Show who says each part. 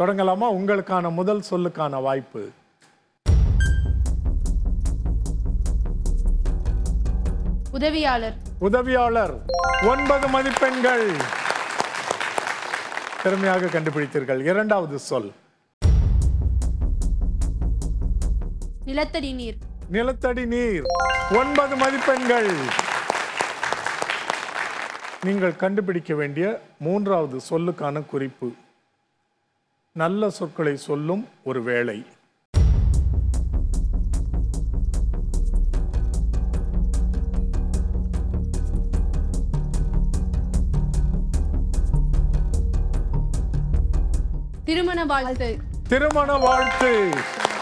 Speaker 1: தொடங்கலாமா உங்களுக்கான முதல் சொல்லுக்கான வாய்ப்பு
Speaker 2: உதவியாளர்
Speaker 1: உதவியாளர் ஒன்பது மதிப்பெண்கள் திறமையாக கண்டுபிடித்தீர்கள் இரண்டாவது சொல்
Speaker 2: நிலத்தடி நீர்
Speaker 1: நிலத்தடி நீர் ஒன்பது மதிப்பெண்கள் நீங்கள் கண்டுபிடிக்க வேண்டிய மூன்றாவது சொல்லுக்கான குறிப்பு நல்ல சொற்களை சொல்லும் ஒரு வேளை
Speaker 2: திருமண வாழ்த்து
Speaker 1: திருமண வாழ்த்து